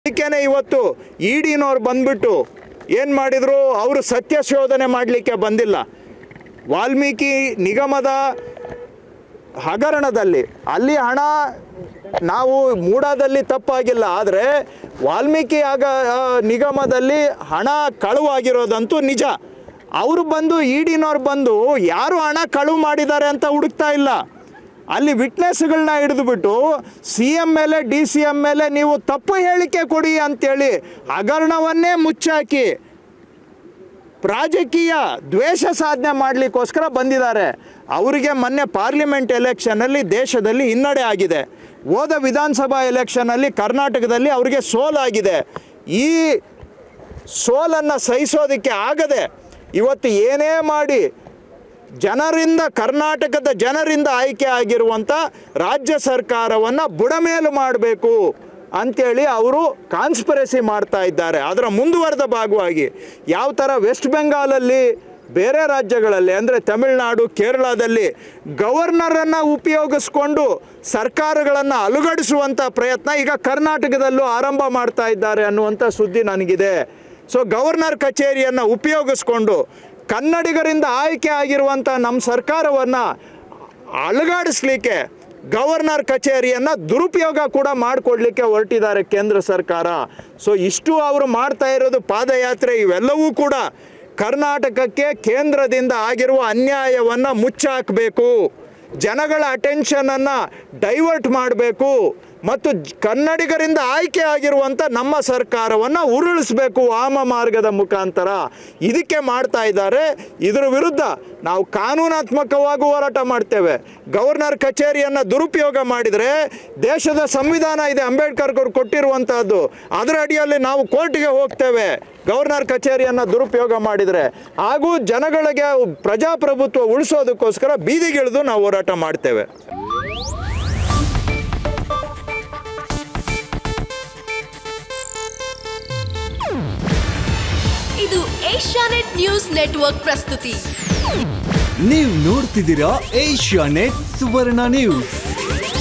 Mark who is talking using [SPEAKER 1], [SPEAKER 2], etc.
[SPEAKER 1] ಅದಕ್ಕೇನೆ ಇವತ್ತು ಇಡಿನವ್ರು ಬಂದ್ಬಿಟ್ಟು ಏನು ಮಾಡಿದರು ಅವರು ಸತ್ಯ ಶೋಧನೆ ಮಾಡಲಿಕ್ಕೆ ಬಂದಿಲ್ಲ ವಾಲ್ಮೀಕಿ ನಿಗಮದ ಹಗರಣದಲ್ಲಿ ಅಲ್ಲಿ ಹಣ ನಾವು ಮೂಡಾದಲ್ಲಿ ತಪ್ಪಾಗಿಲ್ಲ ಆದರೆ ವಾಲ್ಮೀಕಿ ಆಗ ಆ, ನಿಗಮದಲ್ಲಿ ಹಣ ಕಳುವಾಗಿರೋದಂತೂ ನಿಜ ಅವರು ಬಂದು ಇಡಿನವ್ರು ಬಂದು ಯಾರು ಹಣ ಕಳುವು ಮಾಡಿದ್ದಾರೆ ಅಂತ ಹುಡುಕ್ತಾ ಇಲ್ಲ ಅಲ್ಲಿ ವಿಟ್ನೆಸ್ಗಳನ್ನ ಹಿಡಿದುಬಿಟ್ಟು ಸಿ ಎಮ್ ಮೇಲೆ ಡಿ ಸಿ ಎಮ್ ಮೇಲೆ ನೀವು ತಪ್ಪು ಹೇಳಿಕೆ ಕೊಡಿ ಅಂತೇಳಿ ಹಗರಣವನ್ನೇ ಮುಚ್ಚಾಕಿ ರಾಜಕೀಯ ದ್ವೇಷ ಸಾಧನೆ ಮಾಡಲಿಕ್ಕೋಸ್ಕರ ಬಂದಿದ್ದಾರೆ ಅವರಿಗೆ ಮೊನ್ನೆ ಪಾರ್ಲಿಮೆಂಟ್ ಎಲೆಕ್ಷನಲ್ಲಿ ದೇಶದಲ್ಲಿ ಹಿನ್ನಡೆ ಆಗಿದೆ ಹೋದ ವಿಧಾನಸಭಾ ಎಲೆಕ್ಷನಲ್ಲಿ ಕರ್ನಾಟಕದಲ್ಲಿ ಅವರಿಗೆ ಸೋಲಾಗಿದೆ ಈ ಸೋಲನ್ನು ಸಹಿಸೋದಕ್ಕೆ ಆಗದೆ ಇವತ್ತು ಏನೇ ಮಾಡಿ ಜನರಿಂದ ಕರ್ನಾಟಕದ ಜನರಿಂದ ಆಯ್ಕೆ ಆಗಿರುವಂಥ ರಾಜ್ಯ ಸರ್ಕಾರವನ್ನು ಬುಡಮೇಲು ಮಾಡಬೇಕು ಅಂಥೇಳಿ ಅವರು ಕಾನ್ಸ್ಪಿರಸಿ ಮಾಡ್ತಾ ಇದ್ದಾರೆ ಅದರ ಮುಂದುವರೆದ ಭಾಗವಾಗಿ ಯಾವ ಥರ ವೆಸ್ಟ್ ಬೆಂಗಾಲಲ್ಲಿ ಬೇರೆ ರಾಜ್ಯಗಳಲ್ಲಿ ಅಂದರೆ ತಮಿಳುನಾಡು ಕೇರಳದಲ್ಲಿ ಗವರ್ನರನ್ನು ಉಪಯೋಗಿಸ್ಕೊಂಡು ಸರ್ಕಾರಗಳನ್ನು ಅಲುಗಡಿಸುವಂಥ ಪ್ರಯತ್ನ ಈಗ ಕರ್ನಾಟಕದಲ್ಲೂ ಆರಂಭ ಮಾಡ್ತಾ ಇದ್ದಾರೆ ಅನ್ನುವಂಥ ಸುದ್ದಿ ನನಗಿದೆ ಸೊ ಗವರ್ನರ್ ಕಚೇರಿಯನ್ನು ಉಪಯೋಗಿಸ್ಕೊಂಡು ಕನ್ನಡಿಗರಿಂದ ಆಯ್ಕೆ ಆಗಿರುವಂಥ ನಮ್ಮ ಸರ್ಕಾರವನ್ನು ಅಲುಗಾಡಿಸ್ಲಿಕ್ಕೆ ಗವರ್ನರ್ ಕಚೇರಿಯನ್ನು ದುರುಪಯೋಗ ಕೂಡ ಮಾಡಿಕೊಡ್ಲಿಕ್ಕೆ ಹೊರಟಿದ್ದಾರೆ ಕೇಂದ್ರ ಸರ್ಕಾರ ಸೊ ಇಷ್ಟು ಅವರು ಮಾಡ್ತಾ ಇರೋದು ಪಾದಯಾತ್ರೆ ಇವೆಲ್ಲವೂ ಕೂಡ ಕರ್ನಾಟಕಕ್ಕೆ ಕೇಂದ್ರದಿಂದ ಆಗಿರುವ ಅನ್ಯಾಯವನ್ನು ಮುಚ್ಚಾಕಬೇಕು ಜನಗಳ ಅಟೆನ್ಷನನ್ನು ಡೈವರ್ಟ್ ಮಾಡಬೇಕು ಮತ್ತು ಜ್- ಕನ್ನಡಿಗರಿಂದ ಆಯ್ಕೆ ಆಗಿರುವಂಥ ನಮ್ಮ ಸರ್ಕಾರವನ್ನು ಉರುಳಿಸಬೇಕು ವಾಮ ಮಾರ್ಗದ ಮುಖಾಂತರ ಇದಕ್ಕೆ ಮಾಡ್ತಾ ಇದ್ದಾರೆ ಇದರ ವಿರುದ್ಧ ನಾವು ಕಾನೂನಾತ್ಮಕವಾಗಿ ಹೋರಾಟ ಮಾಡ್ತೇವೆ ಗವರ್ನರ್ ಕಚೇರಿಯನ್ನು ದುರುಪಯೋಗ ಮಾಡಿದರೆ ದೇಶದ ಸಂವಿಧಾನ ಇದೆ ಅಂಬೇಡ್ಕರ್ ಅವರು ಕೊಟ್ಟಿರುವಂತಹದ್ದು ಅದರ ಅಡಿಯಲ್ಲಿ ನಾವು ಕೋರ್ಟ್ಗೆ ಹೋಗ್ತೇವೆ ಗವರ್ನರ್ ಕಚೇರಿಯನ್ನು ದುರುಪಯೋಗ ಮಾಡಿದರೆ ಹಾಗೂ ಜನಗಳಿಗೆ ಪ್ರಜಾಪ್ರಭುತ್ವ ಉಳಿಸೋದಕ್ಕೋಸ್ಕರ ಬೀದಿಗಿಳಿದು ನಾವು ಹೋರಾಟ ಮಾಡ್ತೇವೆ
[SPEAKER 2] ಇದು ಏಷ್ಯಾನೆಟ್ ನ್ಯೂಸ್ ನೆಟ್ವರ್ಕ್ ಪ್ರಸ್ತುತಿ
[SPEAKER 3] ನೀವು ನೋಡ್ತಿದ್ದೀರಾ ಏಷ್ಯಾ ನೆಟ್ ಸುವರ್ಣ ನ್ಯೂಸ್